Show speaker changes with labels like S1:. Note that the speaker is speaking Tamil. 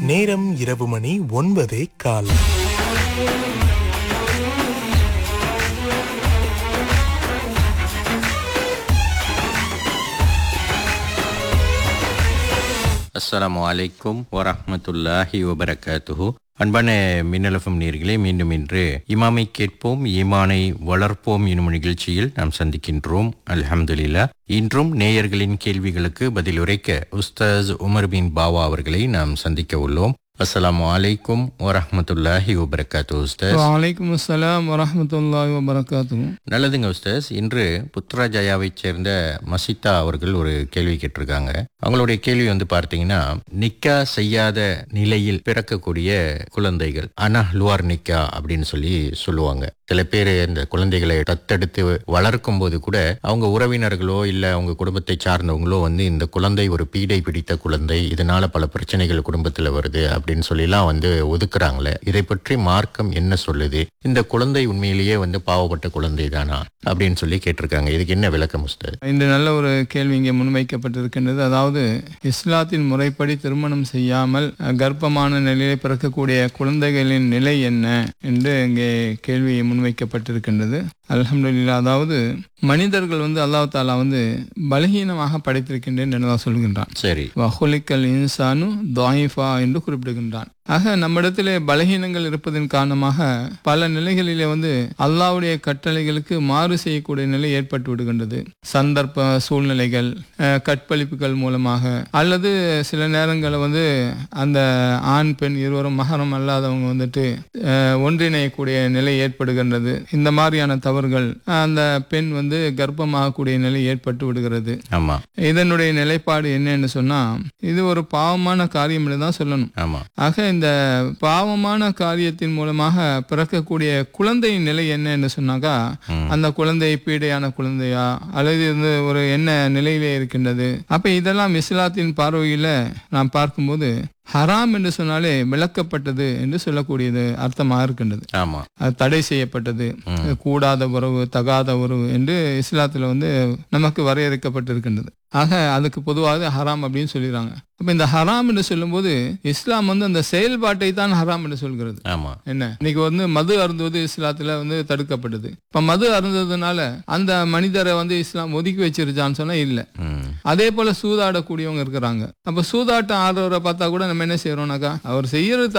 S1: நேரம் இரவு மணி ஒன்பதே கால்
S2: அஸ்ஸலாமு அலைக்கும் வரஹ்மத்துல்லாஹி வபரகாத்துஹு அன்பான மின்னலஃபம் நீர்களே மீண்டும் இன்று இமாமை கேட்போம் ஈமானை வளர்ப்போம் எனும் நிகழ்ச்சியில் நாம் சந்திக்கின்றோம் அல்ஹம்துலில்லா இன்றும் நேயர்களின் கேள்விகளுக்கு பதில் உரைக்க உஸ்தாஸ் உமர் பின் பாவா அவர்களை நாம் சந்திக்க உள்ளோம் அஸ்ஸலாமு அலைக்கும் வரஹ்மத்துல்லாஹி வபரகாத்து உஸ்தாஸ்
S3: வலைக்கம் அஸ்ஸலாம் வரஹமத்துல்லாஹி வபரகாத்துஹு
S2: நல்லதுங்க உஸ்தாஸ் இன்று புத்ராஜயாவைச் சேர்ந்த மசிதா அவர்கள் ஒரு கேள்வி கேட்டிருக்காங்க அவங்களுடைய கேள்வி வந்து பார்த்தீங்கன்னா நிக்கா செய்யாத நிலையில் பிறக்கக்கூடிய குழந்தைகள் அனா லுவார் நிக்கா அப்படின்னு சொல்லி சொல்லுவாங்க சில பேர் இந்த குழந்தைகளை தத்தெடுத்து வளர்க்கும் போது கூட அவங்க உறவினர்களோ இல்ல அவங்க குடும்பத்தை சார்ந்தவங்களோ வந்து இந்த குழந்தை ஒரு பீடை பிடித்த குழந்தை இதனால பல பிரச்சனைகள் குடும்பத்துல வருது அப்படின்னு சொல்லிலாம் வந்து ஒதுக்குறாங்களே இதை பற்றி மார்க்கம் என்ன சொல்லுது இந்த குழந்தை உண்மையிலேயே வந்து பாவப்பட்ட குழந்தை தானா அப்படின்னு சொல்லி கேட்டிருக்காங்க இதுக்கு என்ன விளக்கம் உஸ்தாத்
S3: இன்று நல்ல ஒரு கேள்வி இங்கே முன்வைக்கப்பட்டிருக்கின்றது அதாவது இஸ்லாத்தின் முறைப்படி திருமணம் செய்யாமல் அஹ், கர்ப்பமான நிலையிலே பிறக்கக்கூடிய குழந்தைகளின் நிலை என்ன என்று இங்கே கேள்வி முன்வைக்கப்பட்டிருக்கின்றது அல்ஹம்துலில்லாஹ் அதாவது மனிதர்கள் வந்து அல்லாஹ் தாலா வந்து பலகீனமாக படைத்திருக்கின்றேன் என்றுதான் சொல்கின்றான்
S2: சரி
S3: வஹுலிக்கல் இன்சானு தாயிஃபா என்று குறிப்பிடுகின்றான் ஆக நம்மிடத்திலே பலகீனங்கள் இருப்பதன் காரணமாக பல நிலைகளிலே வந்து அல்லாவுடைய கட்டளைகளுக்கு மாறு செய்யக்கூடிய நிலை ஏற்பட்டு விடுகின்றது சந்தர்ப்ப சூழ்நிலைகள் அஹ், கற்பழிப்புகள் மூலமாக அல்லது சில நேரங்களில் வந்து அந்த ஆண் பெண் இருவரும் மகரம் அல்லாதவங்க வந்துட்டு அஹ், ஒன்றிணையக்கூடிய நிலை ஏற்படுகின்றது இந்த மாதிரியான தவறுகள் அந்த பெண் வந்து கர்ப்பமாகக்கூடிய நிலை ஏற்பட்டு விடுகிறது
S2: ஆமா
S3: இதனுடைய நிலைப்பாடு என்னன்னு சொன்னா இது ஒரு பாவமான காரியம் என்று தான் சொல்லணும்
S2: ஆமா
S3: ஆக இந்த பாவமான காரியத்தின் மூலமாக பிறக்கக்கூடிய குழந்தையின் நிலை என்னன்னு சொன்னாக்கா
S2: ம்.
S3: அந்த குழந்தை பீடையான குழந்தையா அல்லது வந்து ஒரு என்ன நிலையிலே இருக்கின்றது அப்ப இதெல்லாம் இஸ்லாத்தின் பார்வையில நாம் பார்க்கும்போது ஹராம் என்று சொன்னாலே விளக்கப்பட்டது என்று சொல்லக்கூடியது அர்த்தமாக இருக்கின்றது
S2: ஆமா
S3: அது தடை செய்யப்பட்டது
S2: ம்.
S3: கூடாத உறவு தகாத உறவு என்று இஸ்லாத்துல வந்து நமக்கு வரையறுக்கப்பட்டிருக்கின்றது ஆக அதுக்கு பொதுவாக ஹராம் அப்படின்னு சொல்லிடுறாங்க அப்ப இந்த ஹராம் என்று சொல்லும்போது இஸ்லாம் வந்து அந்த செயல்பாட்டை தான் ஹராம் என்று சொல்கிறது
S2: ஆமா
S3: என்ன இன்னைக்கு வந்து மது அருந்துவது இஸ்லாத்துல வந்து தடுக்கப்பட்டது இப்ப மது அருந்ததுனால அந்த மனிதரை வந்து இஸ்லாம் ஒதுக்கி வச்சிருச்சான்னு சொன்னா இல்ல
S2: ம்
S3: அதே போல சூதாடக்கூடியவங்க இருக்கிறாங்க அப்ப சூதாட்டம் ஆடுறவரை பார்த்தா கூட நம்ம என்ன செய்யறோம்னாக்கா அவர் செய்யறது